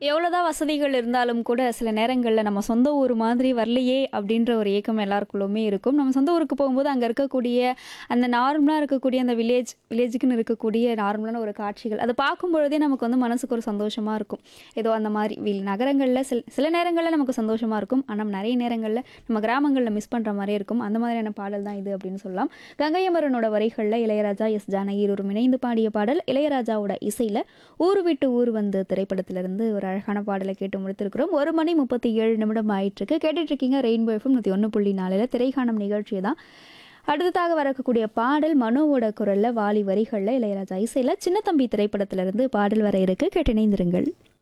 எவ்வளோதான் வசதிகள் இருந்தாலும் கூட சில நேரங்களில் நம்ம சொந்த ஊர் மாதிரி வரலையே அப்படின்ற ஒரு ஏக்கம் எல்லாருக்குள்ளுமே இருக்கும் நம்ம சொந்த ஊருக்கு போகும்போது அங்கே இருக்கக்கூடிய அந்த நார்மலாக இருக்கக்கூடிய அந்த வில்லேஜ் வில்லேஜுக்குன்னு இருக்கக்கூடிய நார்மலான ஒரு காட்சிகள் அதை பார்க்கும் பொழுதே நமக்கு வந்து மனசுக்கு ஒரு சந்தோஷமாக இருக்கும் ஏதோ அந்த மாதிரி வில் நகரங்களில் சில சில நேரங்களில் நமக்கு சந்தோஷமாக இருக்கும் ஆனால் நிறைய நேரங்களில் நம்ம கிராமங்களில் மிஸ் பண்ணுற மாதிரி இருக்கும் அந்த மாதிரியான பாடல் தான் இது அப்படின்னு சொல்லலாம் கங்கையமரனோட வரிகளில் இளையராஜா எஸ் ஜானகி இருவரும் இணைந்து பாடிய பாடல் இளையராஜாவோட இசையில் ஊர் விட்டு ஊர் வந்து திரைப்படத்திலிருந்து ஒரு அழகான பாடலை கேட்டு முடித்திருக்கிறோம் ஒரு மணி முப்பத்தி ஏழு நிமிடம் ஆயிட்டிருக்கு கேட்டுட்டு இருக்கீங்க ரெயின்போ எஃப்எம் நூற்றி ஒன்று புள்ளி நாலில் திரைக்காணும் நிகழ்ச்சி தான் அடுத்ததாக வரக்கூடிய பாடல் மனோவோட குரலில் வாலி வரிகளில் இளையராஜா இசையில் சின்னத்தம்பி திரைப்படத்திலிருந்து பாடல் வர இருக்கு கேட்டு இணைந்திருங்கள்